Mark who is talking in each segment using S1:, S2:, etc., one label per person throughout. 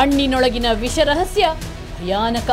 S1: ಹಣ್ಣಿನೊಳಗಿನ ವಿಷ ರಹಸ್ಯ ಭಯಾನಕ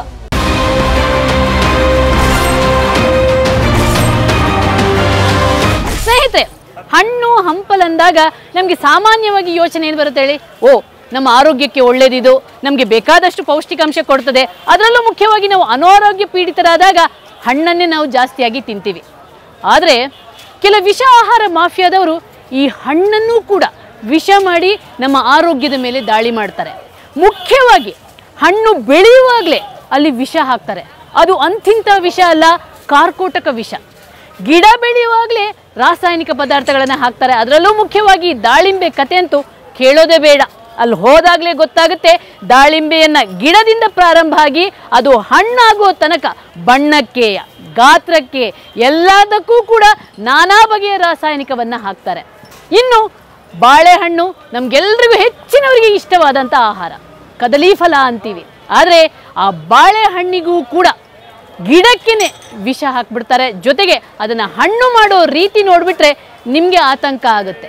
S1: ಸ್ನೇಹಿತರೆ ಹಣ್ಣು ಹಂಪಲಂದಾಗ ನಮಗೆ ಸಾಮಾನ್ಯವಾಗಿ ಯೋಚನೆ ಏನು ಬರುತ್ತೆ ಹೇಳಿ ಓ ನಮ್ಮ ಆರೋಗ್ಯಕ್ಕೆ ಒಳ್ಳೇದಿದು ನಮಗೆ ಬೇಕಾದಷ್ಟು ಪೌಷ್ಟಿಕಾಂಶ ಕೊಡ್ತದೆ ಅದರಲ್ಲೂ ಮುಖ್ಯವಾಗಿ ನಾವು ಅನಾರೋಗ್ಯ ಪೀಡಿತರಾದಾಗ ಹಣ್ಣನ್ನೇ ನಾವು ಜಾಸ್ತಿಯಾಗಿ ತಿಂತೀವಿ ಆದರೆ ಕೆಲ ವಿಷ ಆಹಾರ ಮಾಫಿಯಾದವರು ಈ ಹಣ್ಣನ್ನು ಕೂಡ ವಿಷ ಮಾಡಿ ನಮ್ಮ ಆರೋಗ್ಯದ ಮೇಲೆ ದಾಳಿ ಮಾಡ್ತಾರೆ ಮುಖ್ಯವಾಗಿ ಹಣ್ಣು ಬೆಳೆಯುವಾಗಲೇ ಅಲ್ಲಿ ವಿಷ ಹಾಕ್ತಾರೆ ಅದು ಅಂತಿಂತ ವಿಷ ಅಲ್ಲ ಕಾರ್ಕೋಟಕ ವಿಷ ಗಿಡ ಬೆಳೆಯುವಾಗಲೇ ರಾಸಾಯನಿಕ ಪದಾರ್ಥಗಳನ್ನು ಹಾಕ್ತಾರೆ ಅದರಲ್ಲೂ ಮುಖ್ಯವಾಗಿ ದಾಳಿಂಬೆ ಕತೆ ಅಂತೂ ಕೇಳೋದೇ ಬೇಡ ಅಲ್ಲಿ ಹೋದಾಗಲೇ ಗೊತ್ತಾಗುತ್ತೆ ದಾಳಿಂಬೆಯನ್ನ ಗಿಡದಿಂದ ಪ್ರಾರಂಭ ಆಗಿ ಅದು ಹಣ್ಣಾಗುವ ತನಕ ಬಣ್ಣಕ್ಕೆ ಗಾತ್ರಕ್ಕೆ ಎಲ್ಲದಕ್ಕೂ ಕೂಡ ನಾನಾ ಬಗೆಯ ರಾಸಾಯನಿಕವನ್ನು ಹಾಕ್ತಾರೆ ಇನ್ನು ಬಾಳೆಹಣ್ಣು ನಮ್ಗೆಲ್ರಿಗೂ ಹೆಚ್ಚಿನವರಿಗೆ ಇಷ್ಟವಾದಂಥ ಆಹಾರ ಕದಲಿ ಫಲ ಅಂತೀವಿ ಆದರೆ ಆ ಬಾಳೆಹಣ್ಣಿಗೂ ಕೂಡ ಗಿಡಕ್ಕೇನೆ ವಿಷ ಹಾಕ್ಬಿಡ್ತಾರೆ ಜೊತೆಗೆ ಅದನ್ನ ಹಣ್ಣು ಮಾಡೋ ರೀತಿ ನೋಡ್ಬಿಟ್ರೆ ನಿಮ್ಗೆ ಆತಂಕ ಆಗುತ್ತೆ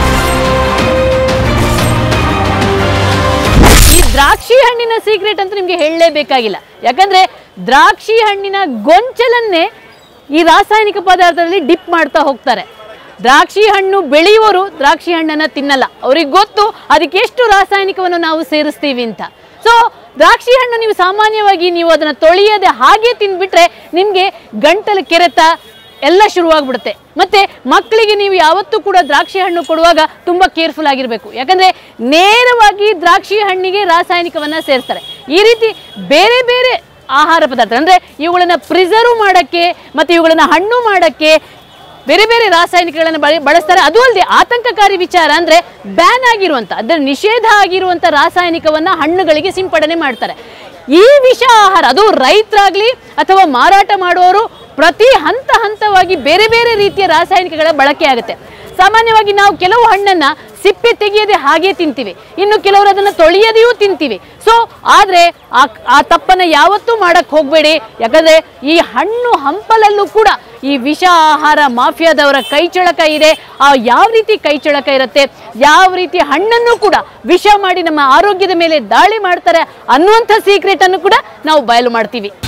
S1: ಈ ದ್ರಾಕ್ಷಿ ಹಣ್ಣಿನ ಸೀಕ್ರೆಟ್ ಅಂತ ನಿಮ್ಗೆ ಹೇಳಲೇಬೇಕಾಗಿಲ್ಲ ಯಾಕಂದ್ರೆ ದ್ರಾಕ್ಷಿ ಹಣ್ಣಿನ ಗೊಂಚಲನ್ನೇ ಈ ರಾಸಾಯನಿಕ ಪದಾರ್ಥದಲ್ಲಿ ಡಿಪ್ ಮಾಡ್ತಾ ಹೋಗ್ತಾರೆ ದ್ರಾಕ್ಷಿ ಹಣ್ಣು ಬೆಳೆಯುವವರು ದ್ರಾಕ್ಷಿ ಹಣ್ಣನ್ನ ತಿನ್ನಲ್ಲ ಅವ್ರಿಗೆ ಗೊತ್ತು ಅದಕ್ಕೆ ಎಷ್ಟು ರಾಸಾಯನಿಕವನ್ನು ನಾವು ಸೇರಿಸ್ತೀವಿ ಅಂತ ಸೊ ದ್ರಾಕ್ಷಿ ಹಣ್ಣು ನೀವು ಸಾಮಾನ್ಯವಾಗಿ ನೀವು ಅದನ್ನು ತೊಳೆಯದೆ ಹಾಗೆ ತಿಂದ್ಬಿಟ್ರೆ ನಿಮಗೆ ಗಂಟಲು ಕೆರೆತ ಎಲ್ಲ ಶುರುವಾಗ್ಬಿಡುತ್ತೆ ಮತ್ತೆ ಮಕ್ಕಳಿಗೆ ನೀವು ಯಾವತ್ತೂ ಕೂಡ ದ್ರಾಕ್ಷಿ ಹಣ್ಣು ಕೊಡುವಾಗ ತುಂಬ ಕೇರ್ಫುಲ್ ಆಗಿರಬೇಕು ಯಾಕಂದ್ರೆ ನೇರವಾಗಿ ದ್ರಾಕ್ಷಿ ಹಣ್ಣಿಗೆ ರಾಸಾಯನಿಕವನ್ನ ಸೇರಿಸ್ತಾರೆ ಈ ರೀತಿ ಬೇರೆ ಬೇರೆ ಆಹಾರ ಪದಾರ್ಥ ಅಂದ್ರೆ ಇವುಗಳನ್ನ ಪ್ರಿಸರ್ವ್ ಮಾಡಕ್ಕೆ ಮತ್ತೆ ಇವುಗಳನ್ನ ಹಣ್ಣು ಮಾಡಕ್ಕೆ ಬೇರೆ ಬೇರೆ ರಾಸಾಯನಿಕಗಳನ್ನು ಬಳ ಬಳಸ್ತಾರೆ ಅದು ಅಲ್ಲದೆ ಆತಂಕಕಾರಿ ವಿಚಾರ ಅಂದ್ರೆ ಬ್ಯಾನ್ ಆಗಿರುವಂತ ಅಂದ್ರೆ ನಿಷೇಧ ಆಗಿರುವಂತ ರಾಸಾಯನಿಕವನ್ನ ಹಣ್ಣುಗಳಿಗೆ ಸಿಂಪಡಣೆ ಮಾಡ್ತಾರೆ ಈ ವಿಷ ಆಹಾರ ಅದು ರೈತರಾಗ್ಲಿ ಅಥವಾ ಮಾರಾಟ ಮಾಡುವವರು ಪ್ರತಿ ಹಂತ ಹಂತವಾಗಿ ಬೇರೆ ಬೇರೆ ರೀತಿಯ ರಾಸಾಯನಿಕಗಳ ಬಳಕೆ ಆಗುತ್ತೆ ಸಾಮಾನ್ಯವಾಗಿ ನಾವು ಕೆಲವು ಹಣ್ಣನ್ನ ಸಿಪ್ಪೆ ತೆಗೆಯದೆ ಹಾಗೆ ತಿಂತೀವಿ ಇನ್ನು ಕೆಲವರು ಅದನ್ನು ತೊಳೆಯದೆಯೂ ತಿಂತೀವಿ ಸೊ ಆದರೆ ಆ ಆ ತಪ್ಪನ್ನ ಯಾವತ್ತೂ ಮಾಡಕ್ ಹೋಗಬೇಡಿ ಯಾಕಂದ್ರೆ ಈ ಹಣ್ಣು ಹಂಪಲಲ್ಲೂ ಕೂಡ ಈ ವಿಷ ಆಹಾರ ಮಾಫಿಯಾದವರ ಕೈಚಳಕ ಇದೆ ಆ ಯಾವ ರೀತಿ ಕೈಚಳಕ ಇರುತ್ತೆ ಯಾವ ರೀತಿ ಹಣ್ಣನ್ನು ಕೂಡ ವಿಷ ಮಾಡಿ ನಮ್ಮ ಆರೋಗ್ಯದ ಮೇಲೆ ದಾಳಿ ಮಾಡ್ತಾರೆ ಅನ್ನುವಂಥ ಸೀಕ್ರೆಟ್ ಅನ್ನು ಕೂಡ ನಾವು ಬಯಲು ಮಾಡ್ತೀವಿ